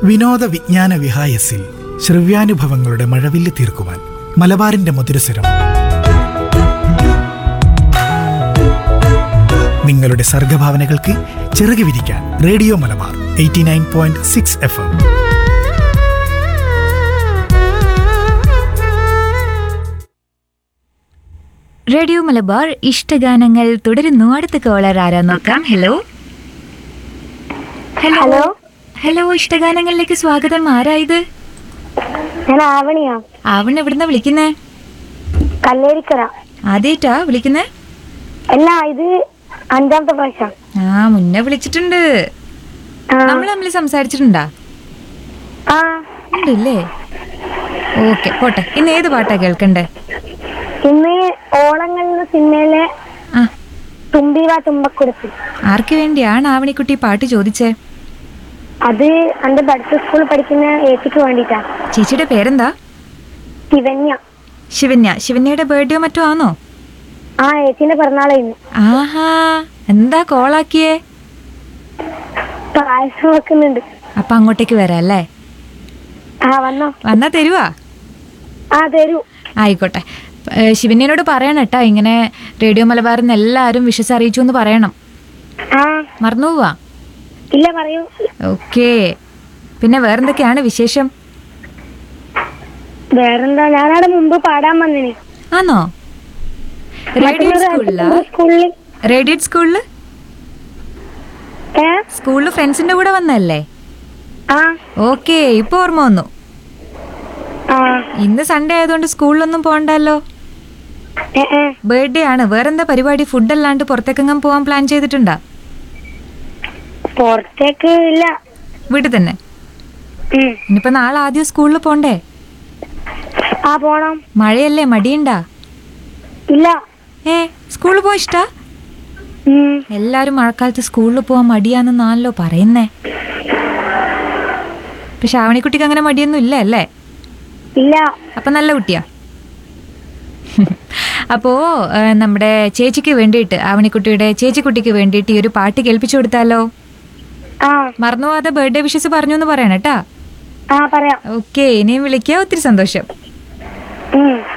വിനോദ വിജ്ഞാന വിഹായസിൽ ശ്രവ്യാനുഭവങ്ങളുടെ മഴവില്ല് തീർക്കുവാൻ മലബാറിന്റെ മധുരസ്വരം നിങ്ങളുടെ സർഗഭാവനകൾക്ക് ചിറക് വിരിക്കാൻ radio Malabar eighty nine point six F M radio Malabar ഇഷ്ടഗാനങ്ങൾ തുടരുന്നു അടുത്ത കോളർ ആരാ നോക്കാം ഹലോ ഹലോ ഹലോ ഹലോ ഇഷ്ടഗാനങ്ങളിലേക്ക് സ്വാഗതം ആരാ ഇത് ഞാൻ ആവണിയാ ആവൺ എവിടുന്ന വിളിക്കുന്നേ കല്ലേരിക്കര ആദ്യമായിട്ടാ വിളിക്കുന്നേ അല്ല ഇത് അഞ്ചാമത്തെ പ്രാവശ്യം ആ മുന്നേ വിളിച്ചിട്ടുണ്ട് ആ, നമ്മൾ തമ്മിൽ സംസാരിച്ചിട്ടുണ്ടാ ആ ഉണ്ടല്ലേ ഓക്കെ പോട്ടെ ഇന്ന് ഏത് പാട്ടാ കേൾക്കണ്ടേ ഇന്ന് ഓളങ്ങൾ എന്ന സിനിമയിലെ ആ തുമ്പിവ തുമ്പക്കുടുത്ത് ആർക്ക് വേണ്ടിയാണ് ആവണിക്കുട്ടി പാട്ട് ചോദിച്ചേ അത് എന്റെ പഠിച്ച സ്കൂളിൽ പഠിക്കുന്ന ഏച്ചിക്ക് വേണ്ടിട്ടാ ചേച്ചിയുടെ പേരെന്താ ശിവന്യ ശിവന്യ ശിവന്യയുടെ ബർത്ത്ഡേ മറ്റോ ആണോ ആ ഏച്ചിന്റെ പിറന്നാളായിരുന്നു ആഹാ എന്താ കോളാക്കിയേ പായസം വെക്കുന്നുണ്ട് അപ്പൊ അങ്ങോട്ടേക്ക് വരാം അല്ലേ ആ വന്നോ വന്നാ തരുവാ ആ തരൂ ആയിക്കോട്ടെ ഏ, ശിവന്യനോട് പറയണം കേട്ടാ ഇങ്ങനെ റേഡിയോ മലബാറിൽ നിന്ന് എല്ലാവരും വിശ്വസ് അറിയിച്ചു എന്ന് പറയണം ആ മറന്നു പോവാ ഇല്ല പറയൂ ഓക്കേ പിന്നെ വേറെന്തൊക്കെയാണ് വിശേഷം വേറെന്താ ഞാനവിടെ മുമ്പ് പാടാൻ വന്നിന് ആണോ റേഡിയോ സ്കൂളിലാ സ്കൂളിൽ റേഡിയോ സ്കൂളില് ഏ സ്കൂളിൽ ഫ്രണ്ട്സിന്റെ കൂടെ വന്നല്ലേ ആ ഓക്കേ ഇപ്പൊ ഓർമ്മ വന്നു ആ ഇന്ന് സൺഡേ ആയതുകൊണ്ട് സ്കൂളിലൊന്നും പോകണ്ടല്ലോ ഏ ഏ ബർത്ത്ഡേ ആണ് വേറെന്താ പരിപാടി ഫുഡ് അല്ലാണ്ട് പുറത്തേക്കെങ്ങും പോവാൻ പ്ലാൻ ചെയ്തിട്ടുണ്ടാ പുറത്തേക്ക് ഇല്ല വീട്ടിൽ തന്നെ ഉം. ഇനിയിപ്പോ നാളെ ആദ്യം സ്കൂളിൽ പോണ്ടേ ആ പോണം മഴയല്ലേ മടിയുണ്ടാ ഇല്ല ഏ സ്കൂളിൽ പോയി ഇഷ്ടാ ഉം. എല്ലാരും മഴക്കാലത്ത് സ്കൂളിൽ പോവാൻ മടിയാണെന്നാണല്ലോ പറയുന്നേ പക്ഷെ ആവണിക്കുട്ടിക്ക് അങ്ങനെ മടിയൊന്നും ഇല്ല അല്ലേ ഇല്ല അപ്പൊ നല്ല കുട്ടിയാ അപ്പോ ഏ, നമ്മുടെ ചേച്ചിക്ക് വേണ്ടിയിട്ട് ആവണിക്കുട്ടിയുടെ ചേച്ചിക്കുട്ടിക്ക് വേണ്ടിയിട്ട് ഈ ഒരു പാട്ട് കേൾപ്പിച്ചു കൊടുത്താലോ ആ മറന്നുപോകാതെ ബർത്ത്ഡേ വിഷസ് പറഞ്ഞു എന്ന് പറയണം കേട്ടാ ആ പറയാം ഓക്കെ ഇനിയും വിളിക്കുക ഒത്തിരി സന്തോഷം ഉം